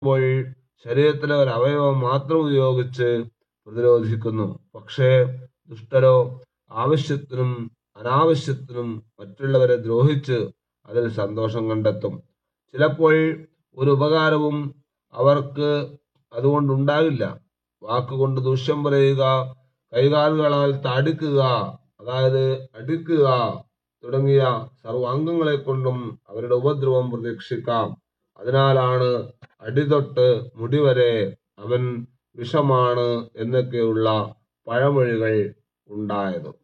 പ്പോൾ ശരീരത്തിലെ ഒരു അവയവം മാത്രം ഉപയോഗിച്ച് പ്രതിരോധിക്കുന്നു പക്ഷേ ദുഷ്ടരോ ആവശ്യത്തിനും അനാവശ്യത്തിനും മറ്റുള്ളവരെ ദ്രോഹിച്ച് അതിൽ സന്തോഷം കണ്ടെത്തും ചിലപ്പോൾ ഒരു ഉപകാരവും അവർക്ക് അതുകൊണ്ടുണ്ടാകില്ല വാക്കുകൊണ്ട് ദൂഷ്യം പറയുക കൈകാലുകളാൽ താടിക്കുക അതായത് അടിക്കുക തുടങ്ങിയ സർവാംഗങ്ങളെ കൊണ്ടും അവരുടെ ഉപദ്രവം പ്രതീക്ഷിക്കാം അതിനാലാണ് അടിതൊട്ട് മുടി വരെ അവൻ വിഷമാണ് എന്നൊക്കെയുള്ള പഴമൊഴികൾ ഉണ്ടായത്